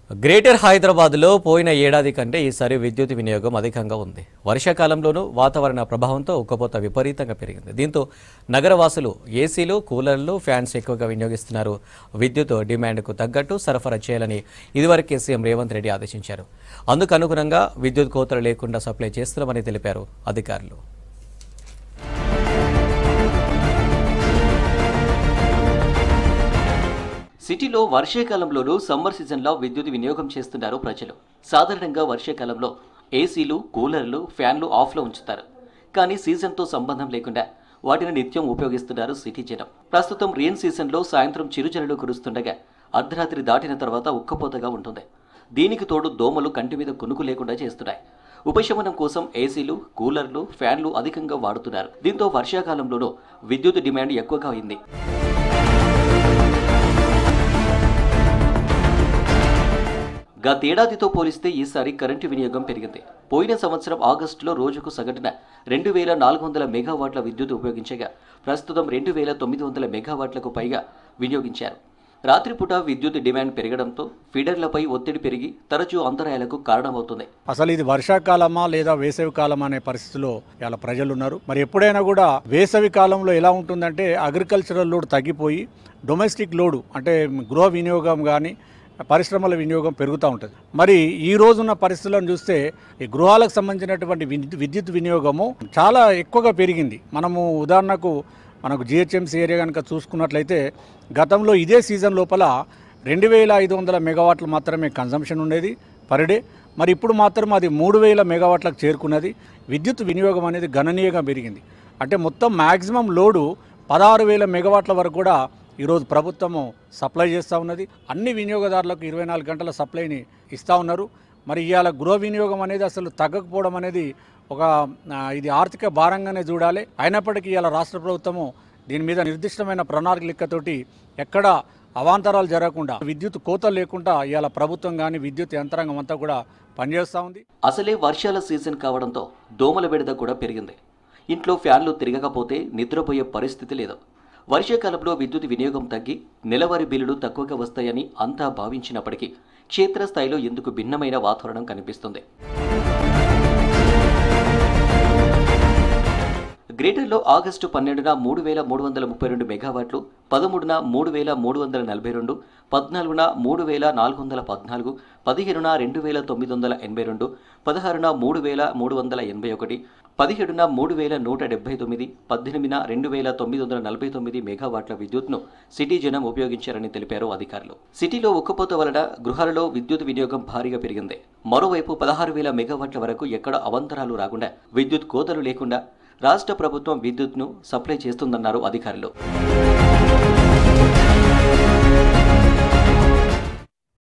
greater హైదరాబాద్లో పోయిన ఏడాది కంటే ఈసారి విద్యుత్ వినియోగం అధికంగా ఉంది వర్షాకాలంలోనూ వాతావరణ ప్రభావంతో ఉక్కపోత విపరీతంగా పెరిగింది దీంతో నగరవాసులు ఏసీలు కూలర్లు ఫ్యాన్స్ ఎక్కువగా వినియోగిస్తున్నారు విద్యుత్ డిమాండ్కు తగ్గట్టు సరఫరా చేయాలని ఇదివరకే సీఎం రేవంత్ రెడ్డి ఆదేశించారు అందుకు అనుగుణంగా విద్యుత్ కోతలు లేకుండా సప్లై చేస్తున్నామని తెలిపారు అధికారులు సిటీలో వర్షాకాలంలోనూ సమ్మర్ సీజన్లో విద్యుత్ వినియోగం చేస్తున్నారు ప్రజలు సాధారణంగా వర్షాకాలంలో ఏసీలు కూలర్లు ఫ్యాన్లు ఆఫ్లో ఉంచుతారు కానీ సీజన్తో సంబంధం లేకుండా వాటిని నిత్యం ఉపయోగిస్తున్నారు సిటీ జనం ప్రస్తుతం రెయిన్ సీజన్లో సాయంత్రం చిరుజల్లులు కురుస్తుండగా అర్ధరాత్రి దాటిన తర్వాత ఉక్కపోతగా ఉంటుంది దీనికి తోడు దోమలు కంటి మీద కునుకు లేకుండా చేస్తున్నాయి ఉపశమనం కోసం ఏసీలు కూలర్లు ఫ్యాన్లు అధికంగా వాడుతున్నారు దీంతో వర్షాకాలంలోనూ విద్యుత్ డిమాండ్ ఎక్కువగా అయింది గతేడాదితో పోలిస్తే ఈసారి కరెంటు వినియోగం పెరిగింది పోయిన సంవత్సరం ఆగస్టులో రోజుకు సగటున రెండు వేల నాలుగు వందల మెగావాట్ల విద్యుత్ ఉపయోగించగా ప్రస్తుతం రెండు వేల తొమ్మిది వందల మెగావాట్లకు పైగా వినియోగించారు రాత్రిపూట విద్యుత్ డిమాండ్ పెరగడంతో ఫీడర్లపై ఒత్తిడి పెరిగి తరచూ అంతరాయాలకు కారణమవుతుంది అసలు ఇది వర్షాకాలమా లేదా వేసవి కాలం అనే పరిస్థితిలో ఇలా ప్రజలు ఉన్నారు మరి ఎప్పుడైనా కూడా వేసవి కాలంలో ఎలా ఉంటుందంటే అగ్రికల్చరల్ లోడ్ తగ్గిపోయి డొమెస్టిక్ లోడు అంటే గృహ వినియోగం కానీ పరిశ్రమల వినియోగం పెరుగుతూ ఉంటుంది మరి ఈ రోజున్న పరిస్థితులను చూస్తే ఈ గృహాలకు సంబంధించినటువంటి విద్యు- విద్యుత్ వినియోగము చాలా ఎక్కువగా పెరిగింది మనము ఉదాహరణకు మనకు జిహెచ్ఎంసీ ఏరియా కనుక చూసుకున్నట్లయితే గతంలో ఇదే సీజన్ లోపల రెండు వేల ఐదు వందల మెగావాట్లు మాత్రమే కన్జంప్షన్ ఉండేది పర్ డే మరి ఇప్పుడు మాత్రం అది మూడు వేల మెగావాట్లకు చేరుకున్నది విద్యుత్ వినియోగం అనేది గణనీయంగా పెరిగింది అంటే మొత్తం మ్యాక్సిమం లోడు పదహారు వేల మెగావాట్ల వరకు కూడా ఈరోజు ప్రభుత్వము సప్లై చేస్తూ ఉన్నది అన్ని వినియోగదారులకు ఇరవై నాలుగు గంటల సప్లైని ఇస్తూ ఉన్నారు మరి ఇవాళ గృహ వినియోగం అనేది అసలు తగ్గకపోవడం అనేది ఒక ఆ, ఇది ఆర్థిక భారంగానే చూడాలి అయినప్పటికీ ఇవాళ రాష్ట్ర ప్రభుత్వము దీని మీద నిర్దిష్టమైన ప్రణాళికతోటి ఎక్కడ అవాంతరాలు జరగకుండా విద్యుత్ కోత లేకుండా ఇవాళ ప్రభుత్వం కానీ విద్యుత్ యంత్రాంగం అంతా కూడా పనిచేస్తూ ఉంది అసలే వర్షాల సీజన్ కావడంతో దోమల బెడద కూడా పెరిగింది ఇంట్లో ఫ్యాన్లు తిరగకపోతే నిద్రపోయే పరిస్థితి లేదు వర్షాకాలంలో విద్యుత్ వినియోగం తగ్గి నెలవారీ బిల్లులు తక్కువగా వస్తాయని అంతా భావించినప్పటికీ క్షేత్రస్థాయిలో ఎందుకు భిన్నమైన వాతావరణం కనిపిస్తుంది గ్రేటర్లో ఆగస్టు పన్నెండున మూడు వేల మూడు వందల ముప్పై రెండు మెగావాట్లు పదమూడున మూడు వేల మూడు వందల నలభై రెండు పద్నాలుగున మూడు వేల నాలుగు వందల పద్నాలుగు పదిహేనున రెండు వేల తొమ్మిది వందల ఎనభై రెండు పదహారున మూడు వేల మూడు వందల ఎనభై ఒకటి పదిహేడున మూడు వేల నూట డెబ్బై తొమ్మిది పద్దెనిమిదిన రెండు వేల తొమ్మిది వందల నలభై తొమ్మిది మెగావాట్ల విద్యుత్ను సిటీ జనం ఉపయోగించారని తెలిపారు అధికారులు సిటీలో ఉక్కపోత వలన గృహాలలో విద్యుత్ వినియోగం భారీగా పెరిగింది మరోవైపు పదహారు వేల మెగావాట్ల వరకు ఎక్కడ అవంతరాలు రాకుండా విద్యుత్ కోతలు లేకుండా రాష్ట్ర ప్రభుత్వం విద్యుత్ను సప్లై చేస్తుందన్నారు అధికారులు